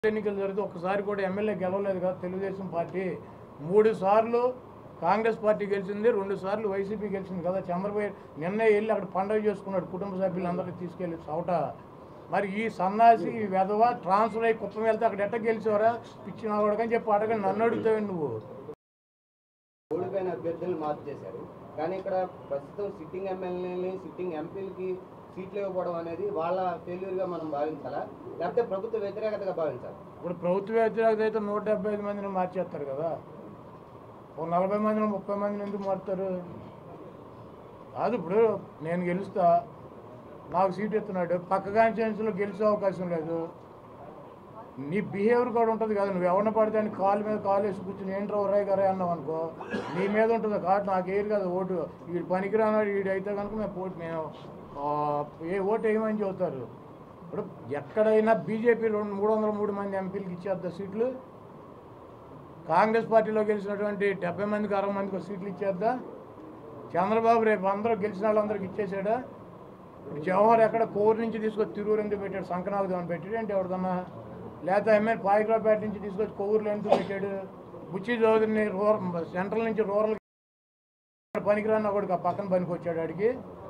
ఎన్నికలు జరిగితే ఒక్కసారి కూడా ఎమ్మెల్యే గెలవలేదు కదా తెలుగుదేశం పార్టీ మూడు సార్లు కాంగ్రెస్ పార్టీ గెలిచింది రెండు సార్లు వైసీపీ గెలిచింది కదా చంద్రబాబు నిన్న వెళ్ళి అక్కడ పండుగ చేసుకున్నాడు కుటుంబ సభ్యులందరినీ తీసుకెళ్ళి చవట మరి ఈ సన్నాసి ఈ వెధవ ట్రాన్స్ఫర్ అయ్యి కుప్పం వెళ్తే అక్కడ ఎట్ట గెలిచేవరా పిచ్చిన వాడకని చెప్పి అడగని నన్ను అడుగుతావు నువ్వు ఓడిపోయిన అభ్యర్థులు మార్పు చేశారు కానీ ఇక్కడ ప్రస్తుతం సిట్టింగ్ ఎమ్మెల్యేని సిట్టింగ్ ఎంపీలకి సీట్లు ఇవ్వకపోవడం అనేది వాళ్ళ failure గా మనం భావించాలా లేకపోతే ప్రభుత్వ వ్యతిరేకతగా భావించాలి ఇప్పుడు ప్రభుత్వ వ్యతిరేకత అయితే నూట డెబ్బై ఐదు మందిని మార్చేస్తారు కదా ఓ నలభై మందిని ముప్పై మందిని ఎందుకు మారుతారు కాదు ఇప్పుడు నేను గెలుస్తా నాకు సీట్ ఎత్తున్నాడు పక్క కాన్స్టిట్యున్సీలో గెలిచే అవకాశం లేదు నీ బిహేవియర్ కూడా ఉంటుంది కదా నువ్వు ఎవరిని పడితే అని కాలు మీద కాలు వేసి కూర్చుని ఏంట్రా ఒర్రాయి గారే అన్నావు అనుకో నీ మీద ఉంటుంది కాబట్టి నాకు ఏరు కదా ఓటు వీడు పనికిరానాడు వీడు అయితే కనుక మేము పోటీ మేము ఆ, ఏ ఓటు వేయమని చెబుతారు ఇప్పుడు ఎక్కడైనా బీజేపీ రెండు మూడు వందల మూడు మంది ఎంపీలకు ఇచ్చేద్దా సీట్లు కాంగ్రెస్ పార్టీలో గెలిచినటువంటి డెబ్బై మందికి అరవై మందికి ఒక సీట్లు ఇచ్చేద్దా చంద్రబాబు రేపు అందరూ గెలిచిన వాళ్ళందరికి ఇచ్చేసాడా ఇప్పుడు జవహర్ ఎక్కడ కోరు నుంచి తీసుకొచ్చి తిరువురు ఎందుకు పెట్టాడు సంకనాథం అని పెట్టాడు ఏంటి ఎవరిదన్నా లేకపోతే ఎమ్మెల్యే పాయకరావుపేట నుంచి తీసుకొచ్చి కొవ్వూరులో ఎందుకు పెట్టాడు బుచ్చి చౌదరిని రూరల్ సెంట్రల్ నుంచి రూరల్ పనికిరాన్న ఒకటికి ఆ పక్కన పనికి వచ్చాడు ఆడికి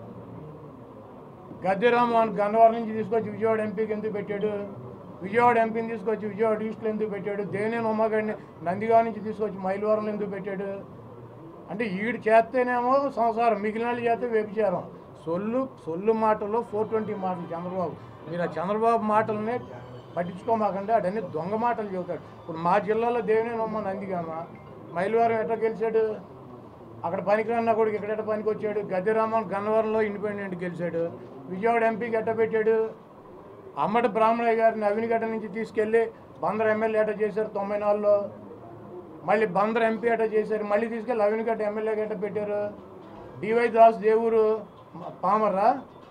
గద్దెరామోహన్ గన్నవరం నుంచి తీసుకొచ్చి విజయవాడ ఎంపీకి ఎందుకు పెట్టాడు విజయవాడ ఎంపీని తీసుకొచ్చి విజయవాడ ఈస్ట్లో ఎందుకు పెట్టాడు దేనేని ఉమ్మగడిని నందిగాం నుంచి తీసుకొచ్చి మైలవరంలో ఎందుకు పెట్టాడు అంటే ఈడు చేస్తేనేమో సంసారం మిగిలిన వాళ్ళు చేస్తే వ్యభిచారం సొల్లు సొల్లు మాటలు ఫోర్ ట్వంటీ మాటలు చంద్రబాబు మీరు ఆ చంద్రబాబు మాటలనే పట్టించుకోమాకండి అడన్నీ దొంగ మాటలు చెబుతాడు ఇప్పుడు మా జిల్లాలో దేవినేని ఉమ్మ నందిగామ మైలవరం ఎట్లా గెలిచాడు అక్కడ పనికిరన్న కొడుకు ఇక్కడ పనికి వచ్చాడు గద్దెరామన్ గన్నవరంలో ఇండిపెండెంట్ గెలిచాడు విజయవాడ ఎంపీకి ఎట్ట పెట్టాడు అమ్మటి బ్రాహ్మణయ్య గారిని అవినిగడ్డ నుంచి తీసుకెళ్ళి బందర్ ఎమ్మెల్యే ఎట్ట చేశారు తొంభై నాలుగులో మళ్ళీ బందర్ ఎంపీ ఎట్ట చేశారు మళ్ళీ తీసుకెళ్ళి అవినిగడ్డ ఎమ్మెల్యే ఎట్ట పెట్టారు డివై దాస్ దేవురు పామర్రా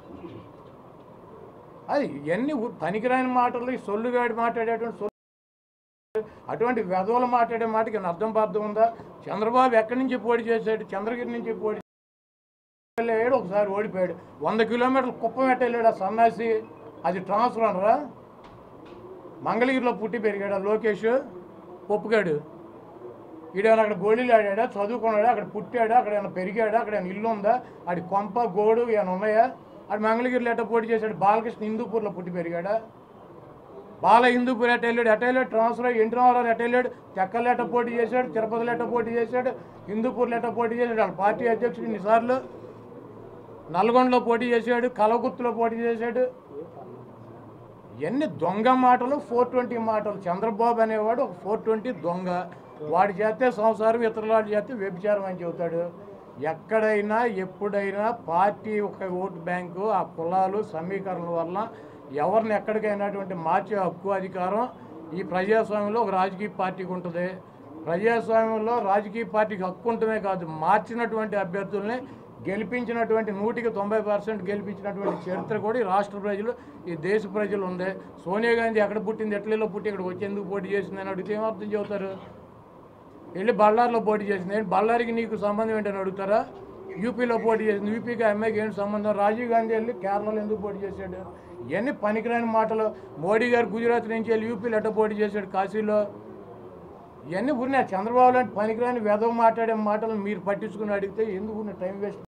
అది ఇవన్నీ ఊ- పనికిరాని మాటలు ఈ సొల్లుగాడి మాట్లాడేటువంటి సొల్లు అటువంటి వెధవలు మాట్లాడే మాటకి ఏమైనా అర్థం పార్థం ఉందా చంద్రబాబు ఎక్కడి నుంచి పోటీ చేశాడు చంద్రగిరి నుంచి పోటీ వెళ్ళాడు ఒకసారి ఓడిపోయాడు వంద కిలోమీటర్లు కుప్పం వెళ్ళాడు ఆ సన్నాసి అది ట్రాన్స్ఫర్ అనరా మంగళగిరిలో పుట్టి పెరిగాడు ఆ లోకేష్ ఒప్పుగాడు ఈడేమైనా అక్కడ గోళీలు ఆడాడా చదువుకున్నాడా అక్కడ పుట్టాడా అక్కడ ఏమైనా పెరిగాడా అక్కడ ఏమైనా ఇల్లు ఉందా ఆడి కొంప గోడు ఏమైనా ఉన్నాయా ఆడు మంగళగిరిలో ఎట్ట పోటీ చేశాడు బాలకృష్ణ హిందూపూర్లో పుట్టి పెరిగాడా బాల హిందూపూర్ ఎట్ట వెళ్ళాడు ఎట్ట వెళ్ళాడు ట్రాన్స్ఫర్ అయ్యి ఎన్టీ రామారావు ఎట్ట వెళ్ళాడు చెక్కలు ఎట్ట పోటీ చేశాడు తిరుపతిలో ఎట్ట పోటీ చేశాడు హిందూపూర్లో ఎట్ట పోటీ చేశాడు వాళ్ళ పార్టీ అధ్యక్షుడు ఇన్నిసార్లు నల్గొండలో పోటీ చేశాడు కలగుత్తులో పోటీ చేశాడు ఇవన్నీ దొంగ మాటలు ఫోర్ ట్వంటీ మాటలు చంద్రబాబు అనేవాడు ఒక ఫోర్ ట్వంటీ దొంగ వాడు చేస్తే సంసారం ఇతరుల వాడు చేస్తే వ్యభిచారం అని చెబుతాడు ఎక్కడైనా ఎప్పుడైనా పార్టీ ఒక ఓటు బ్యాంకు ఆ కులాలు సమీకరణల వల్ల ఎవరిని ఎక్కడికైనాటువంటి మార్చే హక్కు అధికారం ఈ ప్రజాస్వామ్యంలో ఒక రాజకీయ పార్టీకి ఉంటుంది ప్రజాస్వామ్యంలో రాజకీయ పార్టీకి హక్కు ఉంటమే కాదు మార్చినటువంటి అభ్యర్థుల్ని గెలిపించినటువంటి నూటికి తొంభై పర్సెంట్ గెలిపించినటువంటి చరిత్ర కూడా ఈ రాష్ట్ర ప్రజలు ఈ దేశ ప్రజలు ఉంది సోనియా గాంధీ ఎక్కడ పుట్టింది ఎట్లలో పుట్టి ఇక్కడికి వచ్చి ఎందుకు పోటీ చేసిందని అడిగితే ఏమర్థం చెబుతారు వెళ్ళి బళ్ళారిలో పోటీ చేసింది ఏంటి బళ్ళారికి నీకు సంబంధం ఏంటని అడుగుతారా యూపీలో పోటీ చేసింది యూపీకి అమ్మాయికి ఏంటి సంబంధం రాజీవ్ గాంధీ వెళ్ళి కేరళలో ఎందుకు పోటీ చేశాడు ఇవన్నీ పనికిరాని మాటలు మోడీ గారు గుజరాత్ నుంచి వెళ్ళి యూపీలో ఎట్ట పోటీ చేశాడు కాశీలో ఇవన్నీ ఊరినా చంద్రబాబు లాంటి పనికిరాని వెధవ మాట్లాడే మాటలు మీరు పట్టించుకుని అడిగితే ఎందుకు టైం వేస్ట్